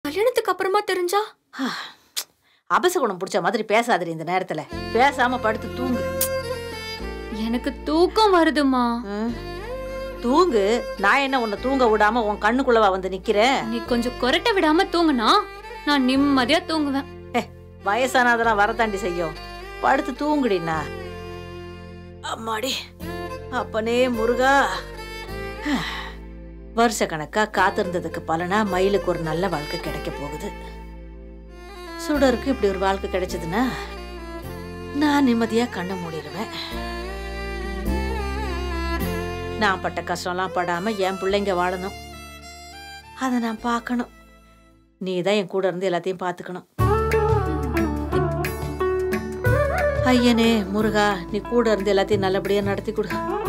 கல்யாணத்துக்கு அப்புறமா தெரிஞ்சா அபசகுணம் பிடிச்ச மாதிரி பேசாதடி இந்த நேரத்துல பேசாம படுத்து தூங்கு எனக்கு தூக்கம் வருதுமா ம். தூங்கு நான் என்ன உன்னை தூங்க விடாம உன் கண்ணுக்குள்ளவா வந்து நிக்கிறேன் நீ கொஞ்சம் கொரட்டை விடாம தூங்குனா நான் நிம்மதியா தூங்குவேன் வயசானதெல்லாம் வரத்தாண்டி செய்யும் படுத்து தூங்குடினா அம்மாடி அப்பனே முருகா வருஷ கணக்கா காத்திருந்ததுக்கு பலனா மயிலுக்கு ஒரு நல்ல வாழ்க்கை கிடைக்க போகுது சுடருக்கு இப்படி ஒரு வாழ்க்கை கிடைச்சதுன்னா நான் நிம்மதியா கண்ணை மூடிடுவேன் நான் பட்ட கஷ்டம்லாம் படாம என் பிள்ளைங்க வாழணும் அதை நான் பார்க்கணும் நீ தான் என் கூட இருந்து எல்லாத்தையும் பார்த்துக்கணும் ஐயனே முருகா நீ கூட இருந்து எல்லாத்தையும் நல்லபடியா நடத்தி கொடு